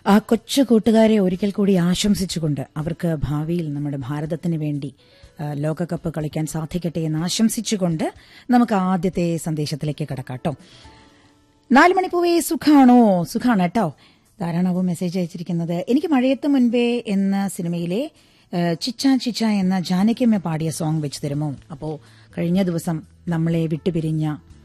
ആ കൊച്ചു കൂട്ടുകാരെ ഒരിക്കൽ കൂടി ആശംസിച്ചുകൊണ്ട് അവർക്ക് ഭാവിയിൽ നമ്മുടെ ഭാരതത്തിന് വേണ്ടി ആ, ലോകകപ്പ് കളിക്കാൻ സാധിക്കട്ടെ എന്ന് ആശംസിച്ചുകൊണ്ട് നമുക്ക് ആദ്യത്തെ സന്ദേശത്തിലേക്ക് കിടക്കാട്ടോ നാല് മണിപ്പൂവേ സുഖാണോ സുഖാണ് കേട്ടോ ധാരാളവും മെസ്സേജ് അയച്ചിരിക്കുന്നത് എനിക്ക് മഴയത്ത് മുൻപേ എന്ന സിനിമയിലെ ആ, ചിച്ച ചിച്ച എന്ന ജാനകിയമ്മ പാടിയ സോങ് വെച്ച് തരുമോ അപ്പോ കഴിഞ്ഞ ദിവസം നമ്മളെ വിട്ടുപിരിഞ്ഞ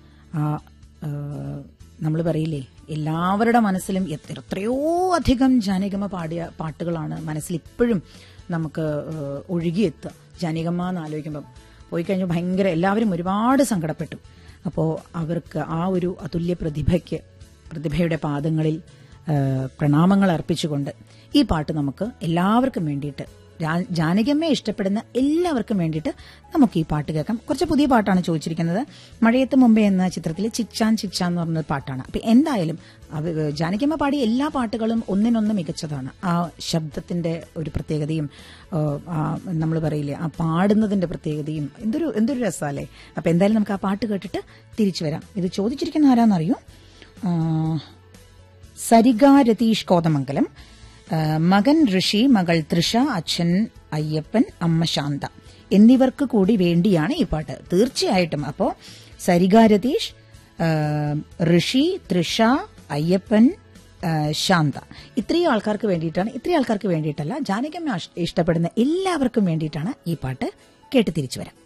നമ്മൾ പറയില്ലേ എല്ലാവരുടെ മനസ്സിലും എത്ര- എത്രയോ അധികം ജാനകിയമ്മ പാടിയ പാട്ടുകളാണ് മനസ്സിൽ ഇപ്പോഴും നമുക്ക് ആ, ഒഴുകിയെത്തുക ജാനകിയമ്മ എന്ന് ആലോചിക്കുമ്പം പോയി കഴിഞ്ഞാൽ ഭയങ്കര എല്ലാവരും ഒരുപാട് സങ്കടപ്പെട്ടു അപ്പോൾ അവർക്ക് ആ ഒരു അതുല്യ പ്രതിഭയ്ക്ക് പ്രതിഭയുടെ പാദങ്ങളിൽ ആ, പ്രണാമങ്ങൾ അർപ്പിച്ചുകൊണ്ട് ഈ പാട്ട് നമുക്ക് എല്ലാവർക്കും വേണ്ടിയിട്ട് ജാ- ജാനകിയമ്മയെ ഇഷ്ടപ്പെടുന്ന എല്ലാവർക്കും വേണ്ടിയിട്ട് നമുക്ക് ഈ പാട്ട് കേൾക്കാം കുറച്ച് പുതിയ പാട്ടാണ് ചോദിച്ചിരിക്കുന്നത് മഴയത്ത് മുമ്പേ എന്ന ചിത്രത്തിലെ ചിച്ചാൻ ചിച്ചാൻ എന്ന് പറഞ്ഞ പാട്ടാണ് അപ്പൊ എന്തായാലും അവ- ജാനകിയമ്മ പാടിയ എല്ലാ പാട്ടുകളും ഒന്നിനൊന്ന് മികച്ചതാണ് ആ ശബ്ദത്തിന്റെ ഒരു പ്രത്യേകതയും നമ്മൾ പറയില്ലേ ആ പാടുന്നതിന്റെ പ്രത്യേകതയും എന്തൊരു എന്തൊരു രസമല്ലേ അപ്പൊ എന്തായാലും നമുക്ക് ആ പാട്ട് കേട്ടിട്ട് തിരിച്ചു വരാം ഇത് ചോദിച്ചിരിക്കുന്ന ആരാന്നറിയോ ആ, സരിക രതീഷ് കോതമംഗലം ആ, മകൻ ഋഷി മകൾ തൃഷ അച്ഛൻ അയ്യപ്പൻ അമ്മ ശാന്ത എന്നിവർക്ക് കൂടി വേണ്ടിയാണ് ഈ പാട്ട് തീർച്ചയായിട്ടും അപ്പോ സരിക രതീഷ് ആ, ഋഷി തൃഷ അയ്യപ്പൻ ആ, ശാന്ത ഇത്രയും ആൾക്കാർക്ക് വേണ്ടിയിട്ടാണ് ഇത്രയും ആൾക്കാർക്ക് വേണ്ടിയിട്ടല്ല ജാനകമ്മ ഇഷ്ടപ്പെടുന്ന എല്ലാവർക്കും വേണ്ടിയിട്ടാണ് ഈ പാട്ട് കേട്ട് തിരിച്ചു വരാം